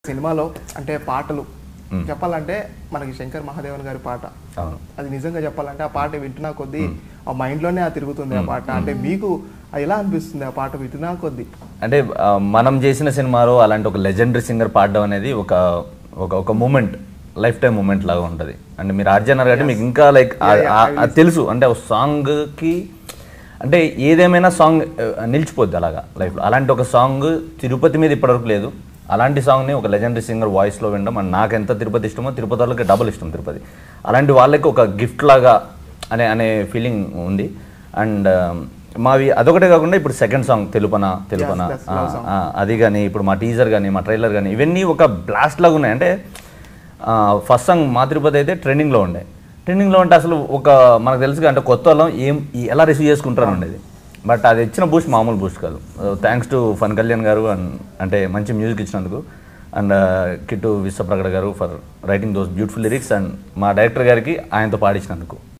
సినిమాలో అంటే పాటలు చెప్పాలంటే మనకి శంకర్ మహాదేవన్ గారి పాట అవును అది నిజంగా చెప్పాలంటే ఆ పాట వింటున్నా కొద్దీ ఆ మైండ్లోనే ఆ తిరుగుతుంది ఆ పాట అంటే మీకు అది ఎలా అనిపిస్తుంది ఆ పాట వింటున్నా కొద్దీ అంటే ఆ, మనం చేసిన సినిమాలో అలాంటి ఒక లెజెండరీ సింగర్ పాడడం అనేది ఒక ఒక ఒక మూమెంట్ లైఫ్ టైం మూమెంట్ లాగా ఉంటుంది అంటే మీరు ఆర్జనర్ కాబట్టి మీకు ఇంకా లైక్ అది తెలుసు అంటే ఒక సాంగ్కి అంటే ఏదేమైనా సాంగ్ నిలిచిపోద్ది అలాగా లైఫ్లో అలాంటి ఒక సాంగ్ తిరుపతి మీద ఇప్పటివరకు లేదు అలాంటి సాంగ్ని ఒక లెజెండరీ సింగర్ వాయిస్లో వినడం అండ్ నాకు ఎంత తిరుపతి ఇష్టమో తిరుపతి వాళ్ళకి డబుల్ ఇష్టం తిరుపతి అలాంటి వాళ్ళకి ఒక గిఫ్ట్ లాగా అనే అనే ఫీలింగ్ ఉంది అండ్ మావి అదొకటే కాకుండా ఇప్పుడు సెకండ్ సాంగ్ తెలుపన తెలుపన Yes, that's ఆ, love song. ఆ, అది కానీ ఇప్పుడు మా టీజర్ కానీ మా ట్రైలర్ కానీ ఇవన్నీ ఒక బ్లాస్ట్ లాగా ఉన్నాయి అంటే ఫస్ట్ సాంగ్ మా తిరుపతి అయితే ట్రెండింగ్లో ఉండే ట్రెండింగ్లో ఉంటే అసలు ఒక మనకు తెలుసు అంటే కొత్త వాళ్ళం ఏం ఈ- ఎలా రిసీవ్ చేసుకుంటారు ఉండేది బట్ అది ఇచ్చిన బూస్ట్ మామూలు బూస్ట్ కాదు థ్యాంక్స్ టు ఫన్ కళ్యాణ్ గారు అండ్ అంటే మంచి మ్యూజిక్ ఇచ్చినందుకు and Kittu Vishwapragada garu for writing those beautiful lyrics and మా డైరెక్టర్ గారికి ఆయనతో పాడించినందుకు